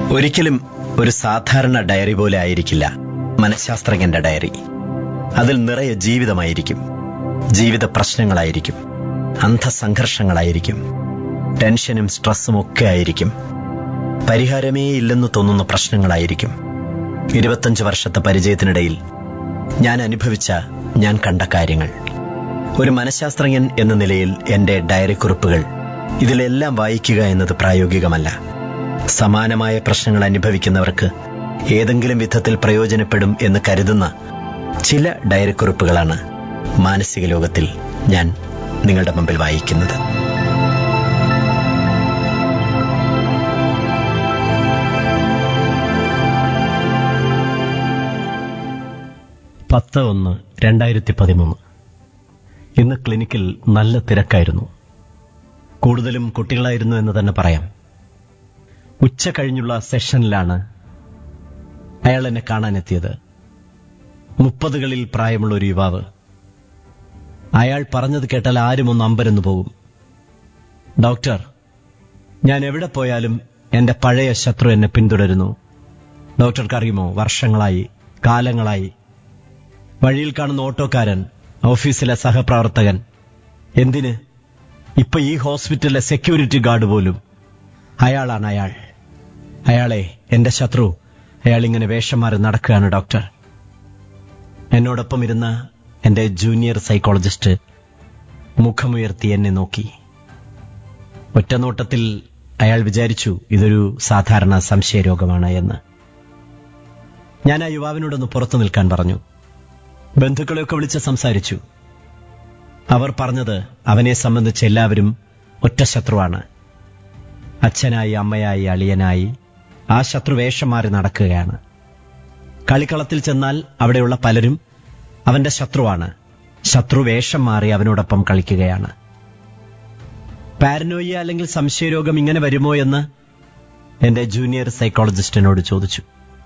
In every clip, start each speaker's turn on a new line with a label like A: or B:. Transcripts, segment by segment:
A: ഒരിക്കലും ഒരു സാധാരണ ഡയറി പോലെ ആയിരിക്കില്ല മനഃശാസ്ത്രജ്ഞന്റെ ഡയറി അതിൽ നിറയെ ജീവിതമായിരിക്കും ജീവിത പ്രശ്നങ്ങളായിരിക്കും അന്ധസംഘർഷങ്ങളായിരിക്കും ടെൻഷനും സ്ട്രെസ്സും ഒക്കെ ആയിരിക്കും പരിഹാരമേ ഇല്ലെന്ന് തോന്നുന്ന പ്രശ്നങ്ങളായിരിക്കും ഇരുപത്തഞ്ച് വർഷത്തെ പരിചയത്തിനിടയിൽ ഞാൻ അനുഭവിച്ച ഞാൻ കണ്ട കാര്യങ്ങൾ ഒരു മനഃശാസ്ത്രജ്ഞൻ എന്ന നിലയിൽ എന്റെ ഡയറി കുറിപ്പുകൾ ഇതിലെല്ലാം വായിക്കുക എന്നത് പ്രായോഗികമല്ല സമാനമായ പ്രശ്നങ്ങൾ അനുഭവിക്കുന്നവർക്ക് ഏതെങ്കിലും വിധത്തിൽ പ്രയോജനപ്പെടും എന്ന് കരുതുന്ന ചില ഡയറി കുറിപ്പുകളാണ് മാനസിക ലോകത്തിൽ ഞാൻ നിങ്ങളുടെ മുമ്പിൽ വായിക്കുന്നത് പത്ത് ഒന്ന് രണ്ടായിരത്തി പതിമൂന്ന് ഇന്ന് ക്ലിനിക്കിൽ നല്ല തിരക്കായിരുന്നു കൂടുതലും കുട്ടികളായിരുന്നു എന്ന് തന്നെ പറയാം ഉച്ച കഴിഞ്ഞുള്ള സെഷനിലാണ് അയാൾ എന്നെ കാണാനെത്തിയത് മുപ്പതുകളിൽ പ്രായമുള്ള ഒരു യുവാവ് അയാൾ പറഞ്ഞത് കേട്ടാൽ ആരും ഒന്ന് അമ്പരന്ന് പോകും ഡോക്ടർ ഞാൻ എവിടെ പോയാലും എന്റെ പഴയ ശത്രു എന്നെ പിന്തുടരുന്നു ഡോക്ടർക്ക് അറിയുമോ വർഷങ്ങളായി കാലങ്ങളായി വഴിയിൽ കാണുന്ന ഓട്ടോക്കാരൻ ഓഫീസിലെ സഹപ്രവർത്തകൻ എന്തിന് ഇപ്പൊ ഈ ഹോസ്പിറ്റലിലെ സെക്യൂരിറ്റി ഗാർഡ് പോലും അയാളാണ് അയാൾ അയാളെ എന്റെ ശത്രു അയാൾ ഇങ്ങനെ വേഷം മാറി നടക്കുകയാണ് ഡോക്ടർ എന്നോടൊപ്പം ഇരുന്ന എന്റെ ജൂനിയർ സൈക്കോളജിസ്റ്റ് മുഖമുയർത്തി എന്നെ നോക്കി ഒറ്റനോട്ടത്തിൽ അയാൾ വിചാരിച്ചു ഇതൊരു സാധാരണ സംശയരോഗമാണ് എന്ന് ഞാൻ ആ യുവാവിനോടൊന്ന് പുറത്തു നിൽക്കാൻ പറഞ്ഞു ബന്ധുക്കളെയൊക്കെ വിളിച്ച് സംസാരിച്ചു അവർ പറഞ്ഞത് അവനെ സംബന്ധിച്ച് എല്ലാവരും ഒറ്റ ശത്രുവാണ് അച്ഛനായി അമ്മയായി അളിയനായി ആ ശത്രു വേഷം മാറി നടക്കുകയാണ് കളിക്കളത്തിൽ ചെന്നാൽ അവിടെയുള്ള പലരും അവന്റെ ശത്രുവാണ് ശത്രു വേഷം മാറി അവനോടൊപ്പം കളിക്കുകയാണ് പാരനോയ അല്ലെങ്കിൽ സംശയരോഗം ഇങ്ങനെ വരുമോ എന്ന് എന്റെ ജൂനിയർ സൈക്കോളജിസ്റ്റിനോട് ചോദിച്ചു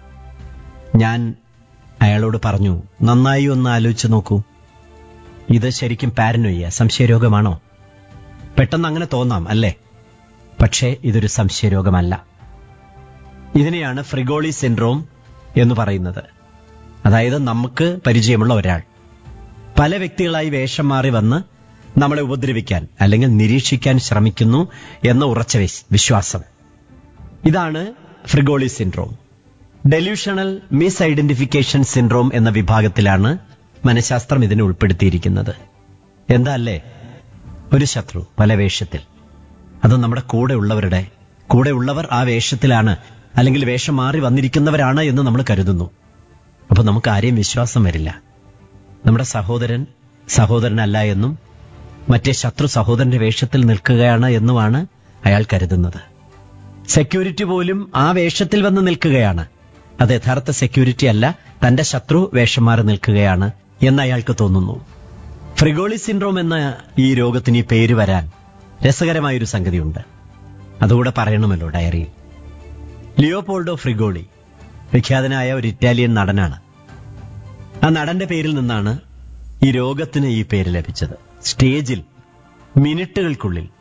A: ഞാൻ അയാളോട് പറഞ്ഞു നന്നായി ഒന്ന് ആലോചിച്ച് നോക്കൂ ഇത് ശരിക്കും പാരനോയ്യ സംശയരോഗമാണോ പെട്ടെന്ന് അങ്ങനെ തോന്നാം അല്ലേ പക്ഷേ ഇതൊരു സംശയരോഗമല്ല ഇതിനെയാണ് ഫ്രിഗോളി സിൻഡ്രോം എന്ന് പറയുന്നത് അതായത് നമുക്ക് പരിചയമുള്ള ഒരാൾ പല വ്യക്തികളായി വേഷം മാറി വന്ന് നമ്മളെ ഉപദ്രവിക്കാൻ അല്ലെങ്കിൽ നിരീക്ഷിക്കാൻ ശ്രമിക്കുന്നു എന്ന ഉറച്ച വിസ്- വിശ്വാസം ഇതാണ് Fregoli syndrome delusional misidentification syndrome എന്ന വിഭാഗത്തിലാണ് മനഃശാസ്ത്രം ഇതിനെ ഉൾപ്പെടുത്തിയിരിക്കുന്നത് എന്താ അല്ലേ ഒരു ശത്രു പല വേഷത്തിൽ അത് നമ്മുടെ കൂടെ ഉള്ളവരുടെ കൂടെ ഉള്ളവർ ആ വേഷത്തിലാണ് അല്ലെങ്കിൽ വേഷം മാറി വന്നിരിക്കുന്നവരാണ് എന്ന് നമ്മൾ കരുതുന്നു അപ്പൊ നമുക്ക് ആരെയും വിശ്വാസം വരില്ല നമ്മുടെ സഹോദരൻ സഹോദരനല്ല എന്നും മറ്റേ ശത്രു സഹോദരന്റെ വേഷത്തിൽ നിൽക്കുകയാണ് എന്നുമാണ് അയാൾ കരുതുന്നത് സെക്യൂരിറ്റി പോലും ആ വേഷത്തിൽ വന്ന് നിൽക്കുകയാണ് അത് യഥാർത്ഥ സെക്യൂരിറ്റി അല്ല തന്റെ ശത്രു വേഷം മാറി നിൽക്കുകയാണ് എന്ന് അയാൾക്ക് തോന്നുന്നു ഫ്രിഗോളി സിൻഡ്രോം എന്ന ഈ രോഗത്തിന് ഈ പേര് വരാൻ രസകരമായൊരു സംഗതിയുണ്ട് അതുകൂടെ പറയണമല്ലോ ഡയറിയിൽ ലിയോപോൾഡോ ഫ്രിഗോളി വിഖ്യാതനായ ഒരു ഇറ്റാലിയൻ നടനാണ് ആ നടന്റെ പേരിൽ നിന്നാണ് ഈ രോഗത്തിന് ഈ പേര് ലഭിച്ചത് സ്റ്റേജിൽ മിനിറ്റുകൾക്കുള്ളിൽ